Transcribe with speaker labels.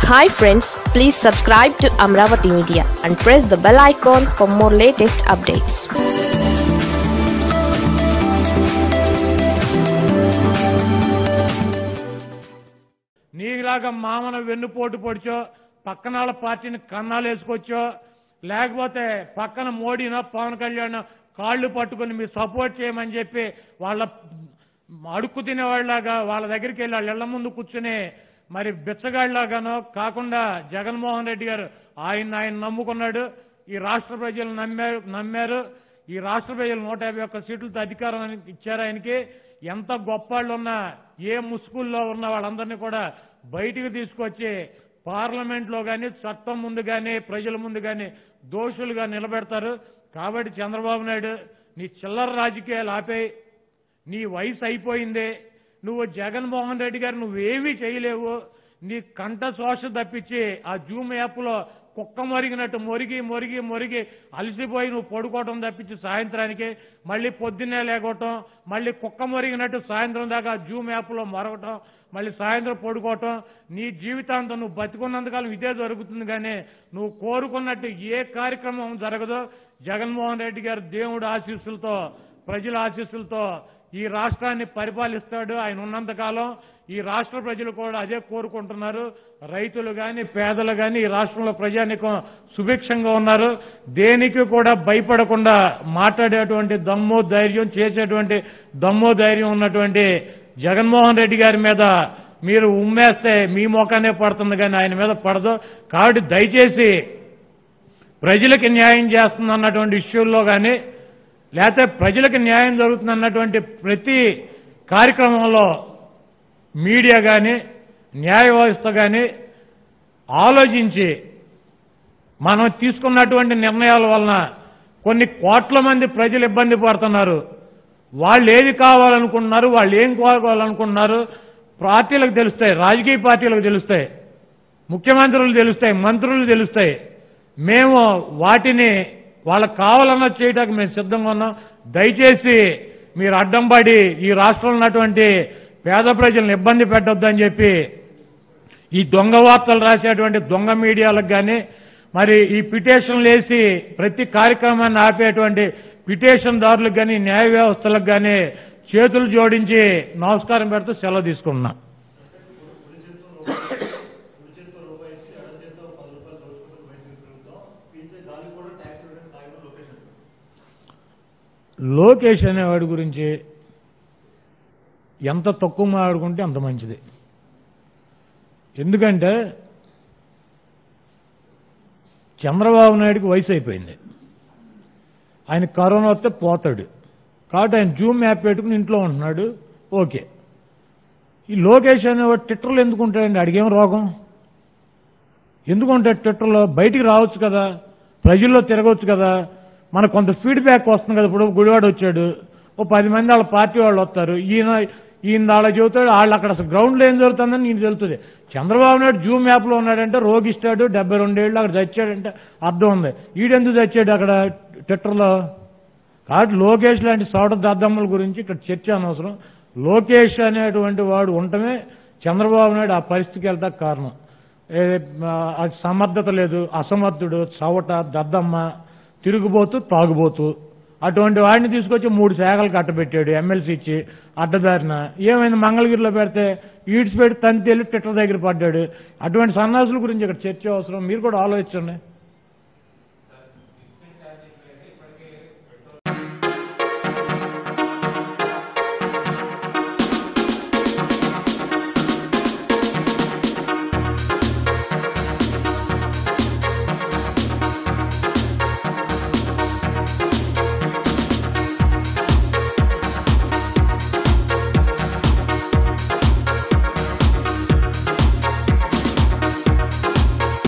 Speaker 1: hi friends please subscribe to Amaravati media and press the bell icon for more latest updates
Speaker 2: నీలాగా మామన వెన్నుపోటు పొడిచో పక్కన వాళ్ళ పార్టీని కన్నాలు వేసుకొచ్చో లేకపోతే పక్కన మోడీనో పవన్ కళ్యాణ్ కాళ్ళు పట్టుకుని మీరు సపోర్ట్ చేయమని చెప్పి వాళ్ళ అడుక్కు తినేవాళ్ళలాగా వాళ్ళ దగ్గరికి వెళ్ళి వాళ్ళ ఇళ్ల ముందు కూర్చుని మరి బిచ్చగాళ్ళలాగానో కాకుండా జగన్మోహన్ రెడ్డి గారు ఆయన ఆయన నమ్ముకున్నాడు ఈ రాష్ట్ర ప్రజలు నమ్మారు నమ్మారు ఈ రాష్ట్ర ప్రజలు నూట యాభై ఒక్క సీట్లతో అధికారం ఆయన- ఇచ్చారు ఆయనకి ఎంత గొప్పాళ్ళు ఉన్నా ఏ ముసుగుల్లో ఉన్న వాళ్ళందరినీ కూడా బయటికి తీసుకొచ్చి పార్లమెంట్లో కానీ చట్టం ముందు కానీ ప్రజల ముందు కానీ దోషులుగా నిలబెడతారు కాబట్టి చంద్రబాబు నాయుడు నీ చిల్లర రాజకీయాలు ఆపేయి నీ వయసు అయిపోయింది నువ్వు జగన్మోహన్ రెడ్డి గారు నువ్వేమీ చేయలేవు నీ కంట శోష తప్పించి ఆ జూమ్ యాప్లో కుక్క మొరిగినట్టు మొరిగి మొరిగి మొరిగి అలసిపోయి నువ్వు పడుకోవటం తప్పించి సాయంత్రానికి మళ్ళీ పొద్దున్నే లేకోవటం మళ్ళీ కుక్క మొరిగినట్టు సాయంత్రం దాకా ఆ జూమ్ యాప్లో మరగటం మళ్ళీ సాయంత్రం పడుకోవటం నీ జీవితాంతం నువ్వు బతికున్నంతకాలం ఇదే జరుగుతుంది కానీ నువ్వు కోరుకున్నట్టు ఏ కార్యక్రమం జరగదో జగన్మోహన్ రెడ్డి గారు దేవుడు ఆశీస్సులతో ప్రజల ఆశీస్సులతో ఈ రాష్ట్రాన్ని పరిపాలిస్తాడు ఆయన ఉన్నంతకాలం ఈ రాష్ట్ర ప్రజలు కూడా అదే కోరుకుంటున్నారు రైతులు కానీ పేదలు కానీ ఈ రాష్ట్రంలో ప్రజానికం సుభిక్షంగా ఉన్నారు దేనికి కూడా భయపడకుండా మాట్లాడేటువంటి దమ్ము ధైర్యం చేసేటువంటి దమ్ము ధైర్యం ఉన్నటువంటి జగన్మోహన్ రెడ్డి గారి మీద మీరు ఉమ్మేస్తే మీ మోకానే పడుతుంది కానీ ఆయన మీద పడదు కాబట్టి దయచేసి ప్రజలకి న్యాయం చేస్తుంది అన్నటువంటి ఇష్యూల్లో కానీ లేకపోతే ప్రజలకు న్యాయం జరుగుతుంది అన్నటువంటి ప్రతి కార్యక్రమంలో మీడియా కానీ న్యాయ వ్యవస్థ కానీ ఆలోచించి మనం తీసుకున్నటువంటి నిర్ణయాల వలన కొన్ని కోట్ల మంది ప్రజలు ఇబ్బంది పడుతున్నారు వాళ్ళు ఏది కావాలనుకుంటున్నారు వాళ్ళు ఏం కోరుకోవాలనుకుంటున్నారు పార్టీలకు తెలుస్తాయి రాజకీయ పార్టీలకు తెలుస్తాయి ముఖ్యమంత్రులు తెలుస్తాయి మంత్రులు తెలుస్తాయి మేము వాటిని వాళ్ళకి కావాలన్నది చేయడానికి మేము సిద్ధంగా ఉన్నాం దయచేసి మీరు అడ్డం పడి ఈ రాష్ట్రంలో ఉన్నటువంటి పేద ప్రజలను ఇబ్బంది పెట్టొద్దని చెప్పి ఈ దొంగ వార్తలు రాసేటువంటి దొంగ మీడియాలకు కానీ మరి ఈ పిటిషన్లు వేసి ప్రతి కార్యక్రమాన్ని ఆపేటువంటి పిటిషన్ దారులకు కానీ న్యాయ వ్యవస్థలకు కానీ చేతులు జోడించి నమస్కారం పెడుతూ సెలవు తీసుకున్నా లోకేష్ అనేవాడి గురించి ఎంత తక్కువ మాట్లాడుకుంటే అంత మంచిది ఎందుకంటే చంద్రబాబు నాయుడుకి వయసు అయిపోయింది ఆయన కరోనా వస్తే పోతాడు కాబట్టి ఆయన జూమ్ యాప్ పెట్టుకుని ఇంట్లో ఉంటున్నాడు ఓకే ఈ లోకేష్ అనేవాడు ట్విట్టర్లో ఎందుకు ఉంటాడండి అడిగేం రోగం ఎందుకు ఉంటాడు ట్విట్టర్లో బయటికి రావచ్చు కదా ప్రజల్లో తిరగవచ్చు కదా మనకు కొంత ఫీడ్బ్యాక్ వస్తుంది కదా ఇప్పుడు గుడివాడ వచ్చాడు ఓ పది మంది వాళ్ళ పార్టీ వాళ్ళు వస్తారు ఈయన ఈయన వాళ్ళ చెబుతాడు వాళ్ళు అక్కడ అసలు గ్రౌండ్లో ఏం జరుగుతుందని నేను తెలుస్తుంది చంద్రబాబు నాయుడు జూమ్ యాప్లో ఉన్నాడంటే రోగిస్తాడు డెబ్బై రెండేళ్ళు అక్కడ చచ్చాడంటే అర్థం ఉంది ఈడెందుకు చచ్చాడు అక్కడ ట్విట్టర్లో కాబట్టి లోకేష్ లాంటి సోడ దద్దమ్మల గురించి ఇక్కడ చర్చ అనవసరం లోకేష్ అనేటువంటి వాడు ఉండటమే చంద్రబాబు నాయుడు ఆ పరిస్థితికి వెళ్తాకు కారణం ఏ, ఆ, అది సమర్థత లేదు అసమర్థుడు చవట దద్దమ్మ తిరుగుబోతూ తాగుబోతూ అటువంటి వాడిని తీసుకొచ్చి మూడు శాఖలు కట్టబెట్టాడు ఎమ్మెల్సీ ఇచ్చి అడ్డదారిన ఏమైంది మంగళగిరిలో పెడితే ఈడ్స్ పెట్టి తంతి వెళ్ళి ట్విట్టర్ దగ్గర పడ్డాడు అటువంటి సన్నాసుల గురించి ఇక్కడ చర్చ అవసరం మీరు కూడా ఆలోచించండి